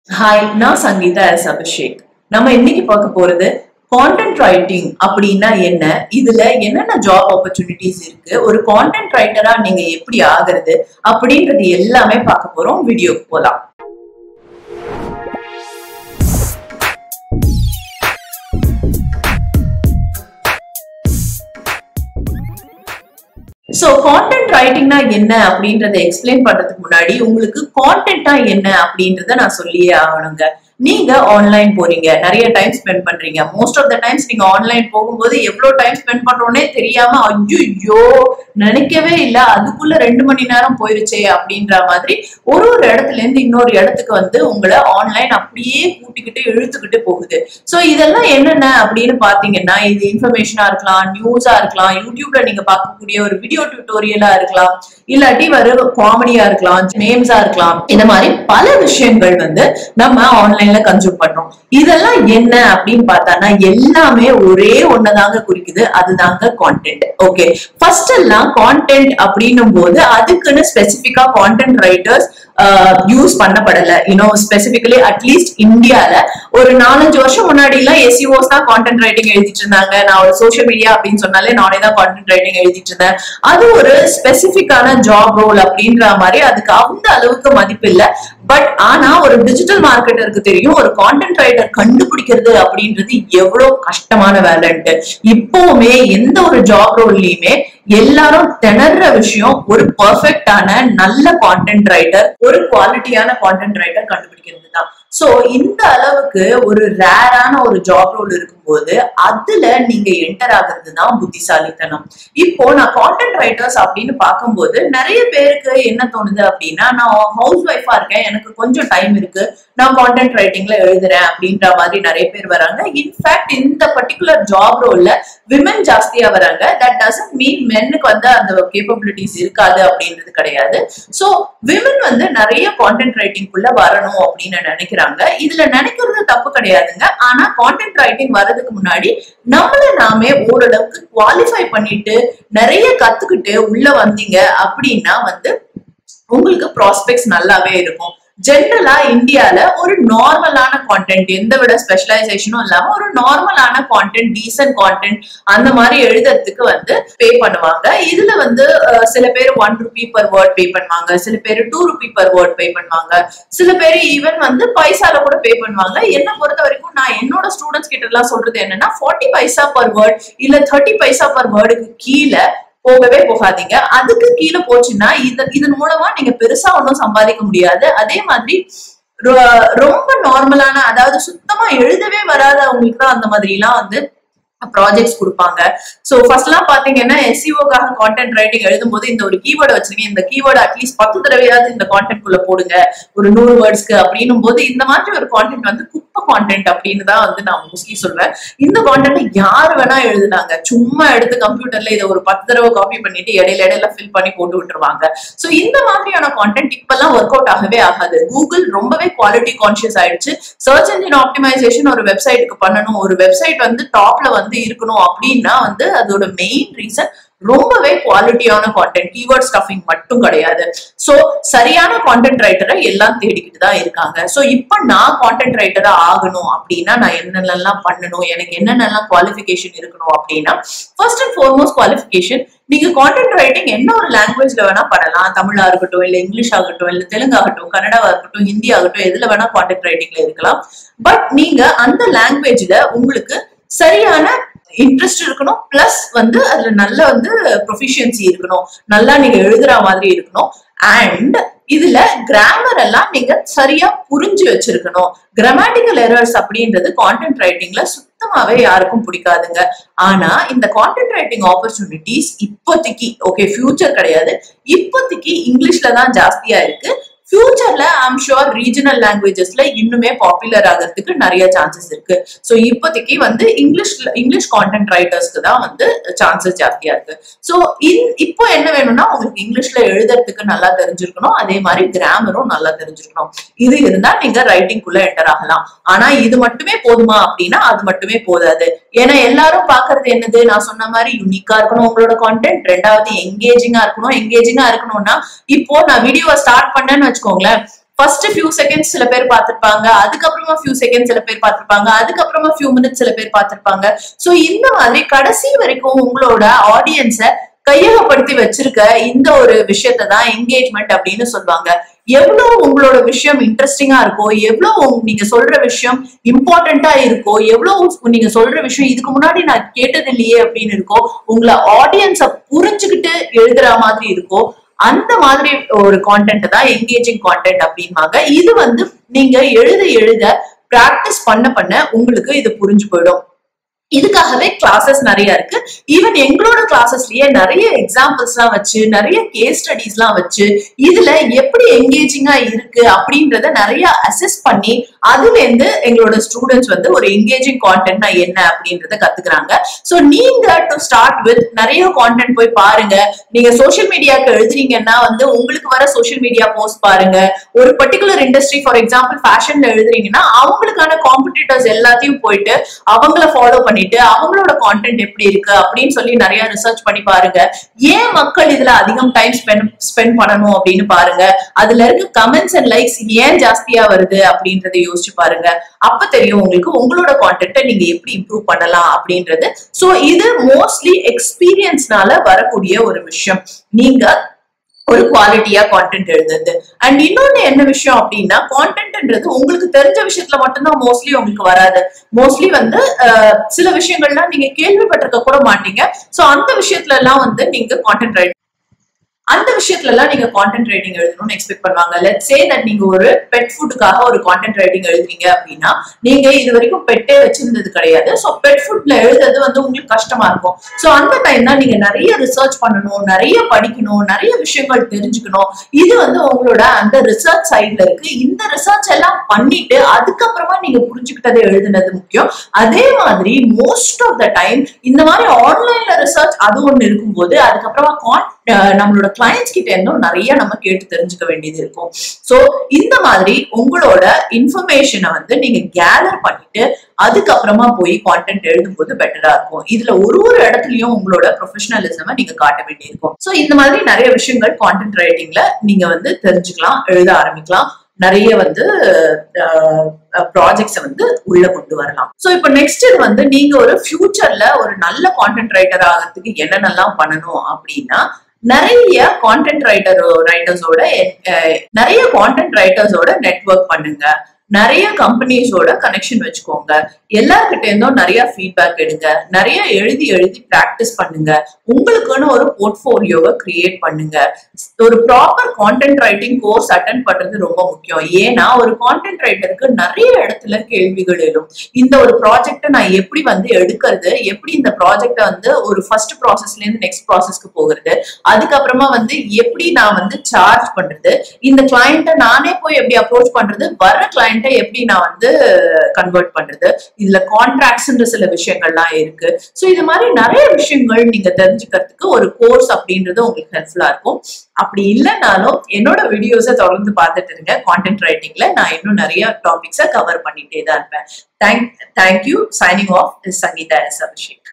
hi நான் Sangeetha S Abhishek நம்ம இன்னைக்கு பார்க்க போறது கான்டென்ட் ரைட்டிங் அப்படின்னா என்ன இதுல என்னென்ன ஜாப் ஆப்பர்ச்சுனிட்டிஸ் இருக்கு ஒரு கான்டென்ட் ரைட்டரா நீங்க எப்படி ஆகுறது அப்படின்றது எல்லாமே பார்க்க போறோம் வீடியோக்கு போலாம் சோ கான்டென்ட் ரைட்டிங்னா என்ன அப்படின்றத எக்ஸ்பிளைன் பண்றதுக்கு முன்னாடி உங்களுக்கு கான்டென்ட்டா என்ன அப்படின்றத நான் சொல்லியே ஆகணுங்க நீங்க ஆன்லைன் போறீங்க நிறைய டைம் ஸ்பெண்ட் பண்றீங்க மோஸ்ட் ஆஃப் த டைம்ஸ் நீங்க ஆன்லைன் போகும்போது எவ்வளவு டைம் ஸ்பெண்ட் பண்றோன்னே தெரியாம ஐயோ நினைக்கவே இல்ல அதுக்குள்ள ரெண்டு மணி நேரம் போயிருச்சே அப்படின்ற மாதிரி ஒரு ஒரு இடத்துல இருந்து இன்னொரு இடத்துக்கு வந்து உங்களை ஆன்லைன் அப்படியே கூட்டிக்கிட்டு இழுத்துக்கிட்டு போகுது சோ இதெல்லாம் என்னென்ன அப்படின்னு பாத்தீங்கன்னா இது இன்ஃபர்மேஷனா இருக்கலாம் நியூஸா இருக்கலாம் யூடியூப்ல நீங்க பார்க்கக்கூடிய ஒரு வீடியோ டியூட்டோரியலா இருக்கலாம் இல்லாட்டி வர காமெடியா இருக்கலாம் நேம்ஸா இருக்கலாம் இந்த மாதிரி பல விஷயங்கள் வந்து நம்ம ஆன்லைன்ல கன்சூம் பண்றோம் இதெல்லாம் என்ன அப்படின்னு பார்த்தானா எல்லாமே ஒரே ஒன்னதாங்க குறிக்குது அதுதாங்க கான்டென்ட் ஓகே ஃபர்ஸ்ட் எல்லாம் கான்டென்ட் அப்படின்னும் போது அதுக்குன்னு ஸ்பெசிபிக்கா கான்டென்ட் ரைட்டர்ஸ் யூஸ் பண்ணப்படல யூனோ ஸ்பெசிபிகலி அட்லீஸ்ட் இந்தியால ஒரு நாலஞ்சு வருஷம் முன்னாடி எல்லாம் எஸ்இஓஸ் தான் கான்டென்ட் ரைட்டிங் எழுதிட்டு இருந்தாங்க நான் ஒரு சோஷியல் மீடியா அப்படின்னு சொன்னாலே நானே தான் கான்டென்ட் ரைட்டிங் எழுதிட்டு இருந்தேன் அது ஒரு ஸ்பெசிபிக்கான ஜாப் ரோல் அப்படின்ற மாதிரி அதுக்கு அந்த அளவுக்கு மதிப்பு இல்ல பட் ஆனா ஒரு டிஜிட்டல் மார்க்கெட்டருக்கு தெரியும் ஒரு கான்டென்ட் ரைட்டர் கண்டுபிடிக்கிறது அப்படின்றது எவ்வளவு கஷ்டமான வேலைன்ட்டு இப்பவுமே எந்த ஒரு ஜாப் ரோல்லையுமே எல்லாரும் திணற விஷயம் ஒரு பர்ஃபெக்டான நல்ல கான்டென்ட் ரைட்டர் ஒரு குவாலிட்டியான கான்டென்ட் ரைட்டர் கண்டுபிடிக்கிறது தான் சோ இந்த அளவுக்கு ஒரு ரேரான ஒரு ஜாப் ரோல் இருக்கும்போது அதுல நீங்க என்டர் ஆகுறது தான் புத்திசாலித்தனம் இப்போ நான் கான்டென்ட் ரைட்டர்ஸ் அப்படின்னு பார்க்கும்போது நிறைய பேருக்கு என்ன தோணுது அப்படின்னா நான் ஹவுஸ் ஒய்ஃபா இருக்கேன் எனக்கு கொஞ்சம் டைம் இருக்கு நான் கான்டென்ட் ரைட்டிங்ல எழுதுறேன் அப்படின்ற மாதிரி நிறைய பேர் வராங்க இன்ஃபேக்ட் இந்த பர்டிகுலர் ஜாப் ரோல்ல விமன் ஜாஸ்தியா வராங்க தட் டசன்ட் மீன் மென்னுக்கு வந்து அந்த கேப்பபிலிட்டிஸ் இருக்காது அப்படின்றது கிடையாது சோ விமன் வந்து நிறைய கான்டென்ட் ரைட்டிங்குள்ள வரணும் அப்படின்னு நினைக்கிறாங்க இதுல நினைக்கிறது தப்பு கிடையாதுங்க ஆனா கான்டென்ட் ரைட்டிங் வர்றதுக்கு முன்னாடி நம்மள நாமே ஓரளவுக்கு குவாலிஃபை பண்ணிட்டு நிறைய கத்துக்கிட்டு உள்ள வந்தீங்க அப்படின்னா வந்து உங்களுக்கு ப்ராஸ்பெக்ட்ஸ் நல்லாவே இருக்கும் ஜென்ரலா இந்தியால ஒரு நார்மலான கான்டென்ட் எந்த விட ஸ்பெஷலைசேஷனும் இல்லாம ஒரு நார்மலான கான்டென்ட் டீசன்ட் கான்டென்ட் அந்த மாதிரி எழுதுறதுக்கு வந்து பே பண்ணுவாங்க இதுல வந்து சில பேர் one rupee per word pay பண்ணுவாங்க சில பேர் two rupee per word pay பண்ணுவாங்க சில பேர் ஈவன் வந்து பைசால கூட பே பண்ணுவாங்க என்ன பொறுத்த வரைக்கும் நான் என்னோட ஸ்டூடெண்ட்ஸ் கிட்ட எல்லாம் சொல்றது என்னன்னா ஃபார்ட்டி பைசா பர் வேர்ட் இல்ல தேர்ட்டி பைசா பர் வேர்டுக்கு கீழே போகவே போகாதீங்க அதுக்கு கீழே போச்சுன்னா இது இதன் மூலமா நீங்க பெருசா ஒன்றும் சம்பாதிக்க முடியாது அதே மாதிரி ரொம்ப நார்மலான அதாவது சுத்தமா எழுதவே வராதவங்களுக்கு தான் அந்த மாதிரி எல்லாம் வந்து ப்ராஜெக்ட்ஸ் கொடுப்பாங்க ஸோ ஃபர்ஸ்ட் எல்லாம் பாத்தீங்கன்னா எஸ்சிஓக்காக கான்டென்ட் ரைட்டிங் எழுதும் போது இந்த ஒரு கீவேர்டு வச்சிருக்கீங்க இந்த கீவேர்டு அட்லீஸ்ட் பத்து தடவையாவது இந்த கான்டென்ட் குள்ள போடுங்க ஒரு நூறு வேர்ட்ஸ்க்கு அப்படின்னும் போது இந்த மாதிரி ஒரு கான்டென்ட் வந்து குப்பை கான்டென்ட் அப்படின்னு தான் வந்து நான் மோஸ்ட்லி சொல்வேன் இந்த கான்டென்ட் யார் வேணா எழுதுனாங்க சும்மா எடுத்து கம்ப்யூட்டர்ல இதை ஒரு பத்து தடவை காப்பி பண்ணிட்டு இடையில இடையில ஃபில் பண்ணி போட்டு விட்டுருவாங்க ஸோ இந்த மாதிரியான கான்டென்ட் இப்பெல்லாம் ஒர்க் அவுட் ஆகவே ஆகாது கூகுள் ரொம்பவே குவாலிட்டி கான்சியஸ் ஆயிடுச்சு சர்ச் இன்ஜின் ஆப்டிமைசேஷன் ஒரு வெப்சைட்டுக்கு பண்ணணும் ஒரு வெப்சைட் வந்து டாப்ல வந்து வந்து இருக்கணும் அப்படின்னா வந்து அதோட மெயின் ரீசன் ரொம்பவே குவாலிட்டியான கான்டென்ட் கீவேர்ட் ஸ்டஃபிங் மட்டும் கிடையாது சோ சரியான கான்டென்ட் ரைட்டரை எல்லாம் தேடிக்கிட்டு தான் இருக்காங்க சோ இப்போ நான் கான்டென்ட் ரைட்டரா ஆகணும் அப்படின்னா நான் என்னென்னலாம் பண்ணணும் எனக்கு என்னென்னலாம் குவாலிஃபிகேஷன் இருக்கணும் அப்படின்னா ஃபர்ஸ்ட் அண்ட் ஃபார்மோஸ்ட் குவாலிஃபிகேஷன் நீங்க கான்டென்ட் ரைட்டிங் என்ன ஒரு லாங்குவேஜ்ல வேணா பண்ணலாம் தமிழா இருக்கட்டும் இல்ல இங்கிலீஷ் ஆகட்டும் இல்ல தெலுங்கு ஆகட்டும் கன்னடாவா இருக்கட்டும் ஹிந்தி ஆகட்டும் எதுல வேணா கான்டென்ட் ரைட்டிங்ல இருக்கலாம் பட் நீங்க அந்த லாங்குவேஜ்ல உங்களுக்கு சரியான இன்ட்ரெஸ்ட் இருக்கணும் பிளஸ் வந்து அதுல நல்ல வந்து ப்ரொஃபிஷியன்சி இருக்கணும் நல்லா நீங்க எழுதுற மாதிரி இருக்கணும் அண்ட் இதுல கிராமர் எல்லாம் நீங்க சரியா புரிஞ்சு வச்சிருக்கணும் கிராமட்டிக்கல் எரர்ஸ் அப்படின்றது கான்டென்ட் ரைட்டிங்ல சுத்தமாவே யாருக்கும் பிடிக்காதுங்க ஆனா இந்த கான்டென்ட் ரைட்டிங் ஆப்பர்ச்சுனிட்டிஸ் இப்போதைக்கு ஓகே ஃபியூச்சர் கிடையாது இப்போதைக்கு இங்கிலீஷ்ல தான் ஜாஸ்தியா இருக்கு ஃபியூச்சர்ல ஐம் ஷுர் ரீஜனல் லாங்குவேஜஸ்ல இன்னுமே பாப்புலர் ஆகிறதுக்கு நிறைய சான்சஸ் இருக்கு ஸோ இப்போதைக்கு வந்து இங்கிலீஷ் இங்கிலீஷ் கான்டென்ட் ரைட்டர்ஸ்க்கு தான் வந்து சான்சஸ் ஜாஸ்தியா இருக்கு ஸோ இப்போ என்ன வேணும்னா உங்களுக்கு இங்கிலீஷ்ல எழுதுறதுக்கு நல்லா தெரிஞ்சிருக்கணும் அதே மாதிரி கிராமரும் நல்லா தெரிஞ்சிருக்கணும் இது இருந்தா நீங்க ரைட்டிங்குள்ள என்டர் ஆகலாம் ஆனா இது மட்டுமே போதுமா அப்படின்னா அது மட்டுமே போதாது ஏன்னா எல்லாரும் பாக்குறது என்னது நான் சொன்ன மாதிரி யூனிக்கா இருக்கணும் உங்களோட கான்டென்ட் ரெண்டாவது எங்கேஜிங்கா இருக்கணும் எங்கேஜிங்கா இருக்கணும்னா இப்போ நான் வீடியோவை ஸ்டார்ட் பண்ணேன்னு வச்சுக்கோங்களேன் ஃபர்ஸ்ட் ஃபியூ செகண்ட்ஸ் சில பேர் பார்த்திருப்பாங்க அதுக்கப்புறமா ஃபியூ செகண்ட்ஸ் சில பேர் பார்த்திருப்பாங்க அதுக்கப்புறமா ஃபியூ மினிட்ஸ் சில பேர் பார்த்திருப்பாங்க சோ இந்த மாதிரி கடைசி வரைக்கும் உங்களோட ஆடியன்ஸ கையகப்படுத்தி வச்சிருக்க இந்த ஒரு விஷயத்தை தான் என்கேஜ்மெண்ட் அப்படின்னு சொல்லுவாங்க எவ்வளவு உங்களோட விஷயம் இன்ட்ரெஸ்டிங்கா இருக்கோ எவ்வளவு உங்க- நீங்க சொல்ற விஷயம் இம்பார்ட்டண்டா இருக்கோ எவ்வளவு நீங்க சொல்ற விஷயம் இதுக்கு முன்னாடி நான் கேட்டது இல்லையே அப்படின்னு இருக்கோ உங்களை ஆடியன்ஸ புரிஞ்சுக்கிட்டு எழுதுற மாதிரி இருக்கோ அந்த மாதிரி ஒரு கான்டென்ட் தான் என்கேஜிங் கான்டென்ட் அப்படிம்பாங்க இது வந்து நீங்க எழுத எழுத பிராக்டிஸ் பண்ண பண்ண உங்களுக்கு இது புரிஞ்சு போயிடும் இதுக்காகவே கிளாஸஸ் நிறைய இருக்கு ஈவன் எங்களோட கிளாஸஸ்லயே நிறைய எக்ஸாம்பிள்ஸ் எல்லாம் வச்சு நிறைய கேஸ் ஸ்டடிஸ் எல்லாம் வச்சு இதுல எப்படி என்கேஜிங்கா இருக்கு அப்படின்றத நிறைய அசஸ் பண்ணி அதுல இருந்து எங்களோட ஸ்டூடெண்ட்ஸ் வந்து ஒரு என்கேஜிங் கான்டென்ட்னா என்ன அப்படின்றத கத்துக்கிறாங்க சோ நீங்க டு ஸ்டார்ட் வித் நிறைய கான்டென்ட் போய் பாருங்க நீங்க சோஷியல் மீடியாக்கு எழுதுறீங்கன்னா வந்து உங்களுக்கு வர சோஷியல் மீடியா போஸ்ட் பாருங்க ஒரு பர்டிகுலர் இண்டஸ்ட்ரி ஃபார் எக்ஸாம்பிள் ஃபேஷன்ல எழுதுறீங்கன்னா அவங்களுக்கான காம்படிட்டர்ஸ் எல்லாத்தையும் போயிட்டு அவங்கள ஃபாலோ பண்ணிட்டு அவங்களோட கான்டென்ட் எப்படி இருக்கு அப்படின்னு சொல்லி நிறைய ரிசர்ச் பண்ணி பாருங்க ஏன் மக்கள் இதுல அதிகம் டைம் ஸ்பெண்ட் ஸ்பெண்ட் பண்ணணும் அப்படின்னு பாருங்க அதுல இருக்க கமெண்ட்ஸ் அண்ட் லைக்ஸ் ஏன் ஜாஸ்தியா வருது அப்படின்றத யோசிச்சு பாருங்க அப்ப தெரியும் உங்களுக்கு உங்களோட கான்டென்ட்டை நீங்க எப்படி இம்ப்ரூவ் பண்ணலாம் அப்படின்றது சோ இது மோஸ்ட்லி எக்ஸ்பீரியன்ஸ்னால வரக்கூடிய ஒரு விஷயம் நீங்க ஒரு குவாலிட்டியா கான்டென்ட் எழுதுறது அண்ட் இன்னொன்னு என்ன விஷயம் அப்படின்னா கான்டென்ட்ன்றது உங்களுக்கு தெரிஞ்ச விஷயத்துல மட்டும்தான் மோஸ்ட்லி உங்களுக்கு வராது மோஸ்ட்லி வந்து அஹ், சில விஷயங்கள்லாம் நீங்க கேள்விப்பட்டிருக்க கூட மாட்டீங்க சோ அந்த விஷயத்துல எல்லாம் வந்து நீங்க கான்டென்ட் ரைட் அந்த விஷயத்துல எல்லாம் நீங்க கான்டென்ட் ரைட்டிங் எழுதணும்னு எக்ஸ்பெக்ட் பண்ணுவாங்க லெட் சே தட் நீங்க ஒரு பெட் ஃபுட்டுக்காக ஒரு கான்டென்ட் ரைட்டிங் எழுதுறீங்க அப்படின்னா நீங்க இது வரைக்கும் பெட்டே வச்சிருந்தது கிடையாது சோ பெட் ஃபுட்ல எழுதுறது வந்து உங்களுக்கு கஷ்டமா இருக்கும் சோ அந்த டைம் தான் நீங்க நிறைய ரிசர்ச் பண்ணணும் நிறைய படிக்கணும் நிறைய விஷயங்கள் தெரிஞ்சுக்கணும் இது வந்து உங்களோட அந்த ரிசர்ச் சைட்ல இருக்கு இந்த ரிசர்ச் எல்லாம் பண்ணிட்டு அதுக்கப்புறமா நீங்க புரிஞ்சுக்கிட்டதை எழுதுனது முக்கியம் அதே மாதிரி மோஸ்ட் ஆஃப் த டைம் இந்த மாதிரி ஆன்லைன்ல ரிசர்ச் அது ஒண்ணு இருக்கும்போது அதுக்கப்புறமா கான் அஹ் நம்மளோட கிளைண்ட்ஸ் கிட்ட இருந்தும் நிறைய நம்ம கேட்டு தெரிஞ்சுக்க வேண்டியது இருக்கும் சோ இந்த மாதிரி உங்களோட இன்ஃபர்மேஷனை வந்து நீங்க கேதர் பண்ணிட்டு அதுக்கப்புறமா போய் கான்டென்ட் எழுதும்போது பெட்டரா இருக்கும் இதுல ஒரு ஒரு இடத்துலயும் உங்களோட ப்ரொஃபஷனலிசம நீங்க காட்ட வேண்டியிருக்கும் சோ இந்த மாதிரி நிறைய விஷயங்கள் கான்டென்ட் ரைட்டிங்ல நீங்க வந்து தெரிஞ்சுக்கலாம் எழுத ஆரம்பிக்கலாம் நிறைய வந்து ப்ராஜெக்ட்ஸை வந்து உள்ள கொண்டு வரலாம் சோ இப்போ நெக்ஸ்ட் இது வந்து நீங்க ஒரு ஃபியூச்சர்ல ஒரு நல்ல கான்டென்ட் ரைட்டர் ஆகிறதுக்கு என்னென்னலாம் பண்ணணும் அப்படின்னா நிறைய கான்டென்ட் ரைட்டர் ரைட்டர்ஸோட நிறைய கான்டென்ட் ரைட்டர்ஸோட நெட்வொர்க் பண்ணுங்க நிறைய கம்பெனிஸோட கனெக்ஷன் வச்சுக்கோங்க எல்லார்கிட்ட இருந்தும் நிறைய ஃபீட்பேக் எடுங்க நிறைய எழுதி எழுதி ப்ராக்டிஸ் பண்ணுங்க உங்களுக்குன்னு ஒரு போர்ட்ஃபோலியோவை கிரியேட் பண்ணுங்க ஒரு proper content writing course attend பண்றது ரொம்ப முக்கியம் ஏன்னா ஒரு கான்டென்ட் ரைட்டருக்கு நிறைய இடத்துல கேள்விகள் எழும் இந்த ஒரு ப்ராஜெக்டை நான் எப்படி வந்து எடுக்கிறது எப்படி இந்த ப்ராஜெக்டை வந்து ஒரு ஃபர்ஸ்ட் ப்ராசஸ்ல இருந்து நெக்ஸ்ட் ப்ராசஸ்க்கு போகிறது அதுக்கப்புறமா வந்து எப்படி நான் வந்து சார்ஜ் பண்றது இந்த கிளைண்ட்டை நானே போய் எப்படி அப்ரோச் பண்றது வர்ற கிளைண்ட்டை எப்படி நான் வந்து கன்வெர்ட் பண்றது இதுல கான்ட்ராக்ட்ஸ்ன்ற சில விஷயங்கள்லாம் இருக்கு ஸோ இது மாதிரி நிறைய விஷயங்கள் நீங்க தெரிஞ்சுக்கிறதுக்கு ஒரு கோர்ஸ் அப்படின்றது உங்களுக்கு ஹெல்ப்ஃபுல்லா இருக்கும் அப்படி இல்லைனாலும் என்னோட வீடியோஸை தொடர்ந்து பார்த்துட்டு இருங்க கான்டென்ட் ரைட்டிங்ல நான் இன்னும் நிறைய டாபிக்ஸை கவர் பண்ணிட்டே தான் இருப்பேன் thank thank you signing off Sangeetha S Abhishek